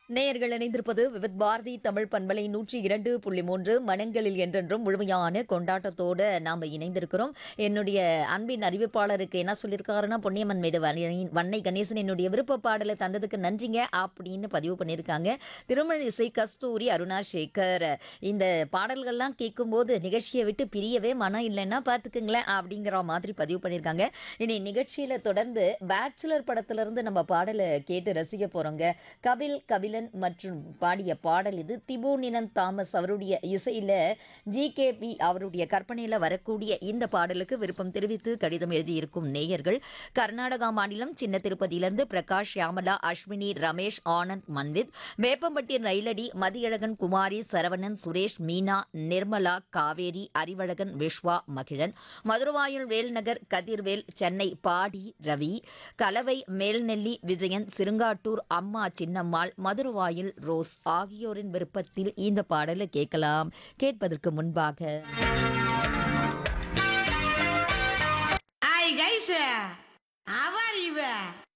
நேயர்கள் இணைந்திருப்பது விவித் பாரதி தமிழ் பண்பலை நூற்றி இரண்டு புள்ளி மூன்று மனங்களில் என்றென்றும் முழுமையான கொண்டாட்டத்தோடு நாம் இணைந்திருக்கிறோம் என்னுடைய அன்பின் அறிவிப்பாளருக்கு என்ன சொல்லியிருக்காருன்னா பொன்னியம்மன் மேடு வன்னை- வன்னை கணேசன் என்னுடைய விருப்ப பாடலை தந்ததுக்கு நன்றிங்க அப்படின்னு பதிவு பண்ணியிருக்காங்க திருமழிசை கஸ்தூரி அருணா சேகர் இந்த பாடல்கள்லாம் கேட்கும்போது நிகழ்ச்சியை விட்டு பிரியவே மனம் இல்லைன்னா பார்த்துக்குங்களேன் அப்படிங்கிற மாதிரி பதிவு பண்ணியிருக்காங்க இனி நிகழ்ச்சியில் தொடர்ந்து பேச்சுலர் படத்திலிருந்து நம்ம பாடலை கேட்டு ரசிக்க போகிறோங்க கபில் கபிலன் மற்றும் பாடிய பாடல் இது திபு நினன் தாமஸ் அவருடைய இசையில் ஜிகேபி அவருடைய கற்பனையில் வரக்கூடிய இந்த பாடலுக்கு விருப்பம் தெரிவித்து கடிதம் எழுதியிருக்கும் நேயர்கள் கர்நாடகா மாநிலம் சின்ன திருப்பதியிலிருந்து பிரகாஷ் யாமலா அஸ்வினி ரமேஷ் ஆனந்த் மன்வித் வேப்பம்பட்டி ரயிலடி மதியழகன் குமாரி சரவணன் சுரேஷ் மீனா நிர்மலா காவேரி அறிவழகன் விஸ்வா மகிழன் மதுரவாயல் வேல்நகர் கதிர்வேல் சென்னை பாடி ரவி கலவை மேல்நெல்லி விஜயன் சிறுங்காட்டூர் அம்மா சின்னம்மாள் மதுரவாயில் ரோஸ் ஆகியோரின் விருப்பத்தில் இந்த பாடலை கேட்கலாம் கேட்பதற்கு முன்பாக Hi guys, how are you?